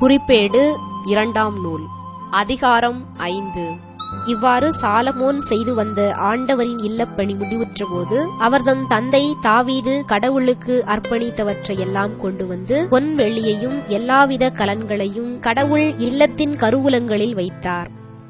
குறிப்பேடு இரண்டாம் நூல் அதிகாரம் ஐந்து இவ்வாறு சாலமோன் செய்து வந்த ஆண்டவரின் இல்லப்பணி முடிவுற்றபோது அவர்தம் தந்தை தாவீது கடவுளுக்கு அர்ப்பணித்தவற்றையெல்லாம் கொண்டு வந்து பொன் வெள்ளியையும் எல்லாவித கலன்களையும் கடவுள் இல்லத்தின் கருவூலங்களில் வைத்தார்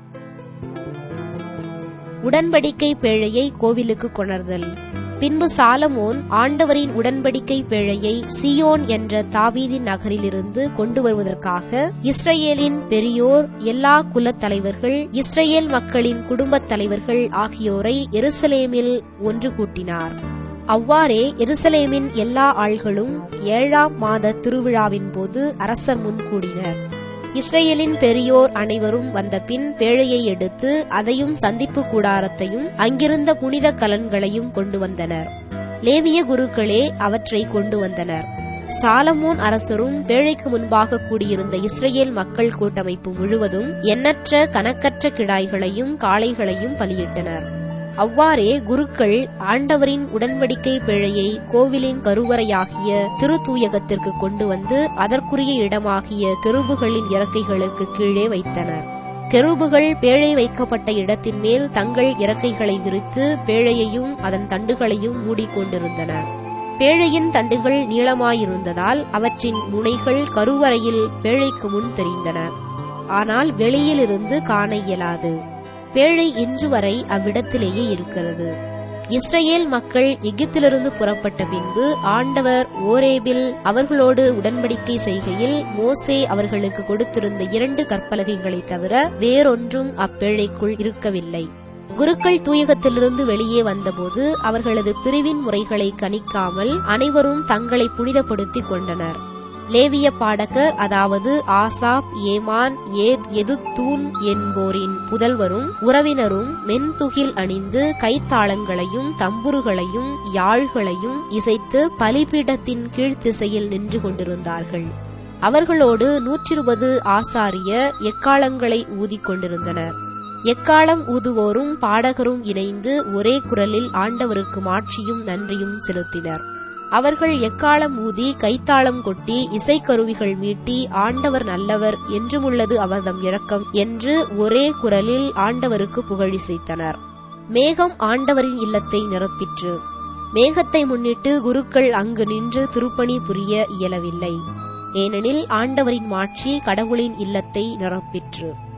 உடன்படிக்கை பேழையை கோவிலுக்கு கொணர்தல் பின்பு சாலமோன் ஆண்டவரின் உடன்படிக்கை பேழையை சியோன் என்ற தாவீதின் நகரிலிருந்து கொண்டு வருவதற்காக இஸ்ரேலின் பெரியோர் எல்லா குலத் தலைவர்கள் இஸ்ரேல் மக்களின் குடும்பத் தலைவர்கள் ஆகியோரை எருசலேமில் ஒன்று கூட்டினார் அவ்வாறே எருசலேமின் எல்லா ஆள்களும் ஏழாம் மாத திருவிழாவின் போது அரசர் முன் கூடினர் இஸ்ரேலின் பெரியோர் அனைவரும் வந்தபின் பேழையை எடுத்து அதையும் சந்திப்பு கூடாரத்தையும் அங்கிருந்த புனித கலன்களையும் கொண்டு வந்தனர் லேவிய குருக்களே அவற்றை கொண்டு வந்தனர் சாலமோன் அரசரும் பேழைக்கு முன்பாக கூடியிருந்த இஸ்ரேல் மக்கள் கூட்டமைப்பு முழுவதும் எண்ணற்ற கணக்கற்ற கிடாய்களையும் காளைகளையும் பலியிட்டனர் அவ்வாறே குருக்கள் ஆண்டவரின் உடன்படிக்கை பிழையை கோவிலின் கருவறையாகிய திருத்தூயகத்திற்கு கொண்டு வந்து அதற்குரிய இடமாகிய கெருபுகளின் இறக்கைகளுக்கு கீழே வைத்தனர் கெருபுகள் பேழை வைக்கப்பட்ட இடத்தின் மேல் தங்கள் இறக்கைகளை விரித்து பேழையையும் அதன் தண்டுகளையும் மூடிக்கொண்டிருந்தன பேழையின் தண்டுகள் நீளமாயிருந்ததால் அவற்றின் முனைகள் கருவறையில் பேழைக்கு முன் தெரிந்தன ஆனால் வெளியிலிருந்து காண இயலாது பேழை இன்று வரை அவ்விடத்திலேயே இருக்கிறது இஸ்ரேல் மக்கள் எகிப்திலிருந்து புறப்பட்ட பின்பு ஆண்டவர் ஓரேபில் அவர்களோடு உடன்படிக்கை செய்கையில் மோசே அவர்களுக்கு கொடுத்திருந்த இரண்டு கற்பலகைகளை தவிர வேறொன்றும் அப்பேழைக்குள் இருக்கவில்லை குருக்கள் தூயகத்திலிருந்து வெளியே வந்தபோது அவர்களது பிரிவின் முறைகளை கணிக்காமல் அனைவரும் தங்களை புனிதப்படுத்திக் கொண்டனர் லேவிய பாடகர் அதாவது ஆசாப் ஏமான் ஏத் எதுத்தூன் என்போரின் புதல்வரும் உறவினரும் மென்துகில் அணிந்து கைத்தாளங்களையும் தம்புருகளையும் யாழ்களையும் இசைத்து பலிபீடத்தின் கீழ்த்திசையில் நின்று கொண்டிருந்தார்கள் அவர்களோடு நூற்றிருபது ஆசாரியர் எக்காலங்களை ஊதிக் கொண்டிருந்தனர் எக்காலம் ஊதுவோரும் பாடகரும் இணைந்து ஒரே குரலில் ஆண்டவருக்கு மாட்சியும் நன்றியும் செலுத்தினர் அவர்கள் எக்காலம் ஊதி கைத்தாளம் கொட்டி இசைக்கருவிகள் மீட்டி ஆண்டவர் நல்லவர் என்றுமுள்ளது அவர்தம் இரக்கம் என்று ஒரே குரலில் ஆண்டவருக்கு புகழிசைத்தனர் மேகம் ஆண்டவரின் இல்லத்தை நிரப்பிற்று மேகத்தை முன்னிட்டு குருக்கள் அங்கு நின்று திருப்பணி புரிய இயலவில்லை ஏனெனில் ஆண்டவரின் மாட்சி கடவுளின் இல்லத்தை நிரப்பிற்று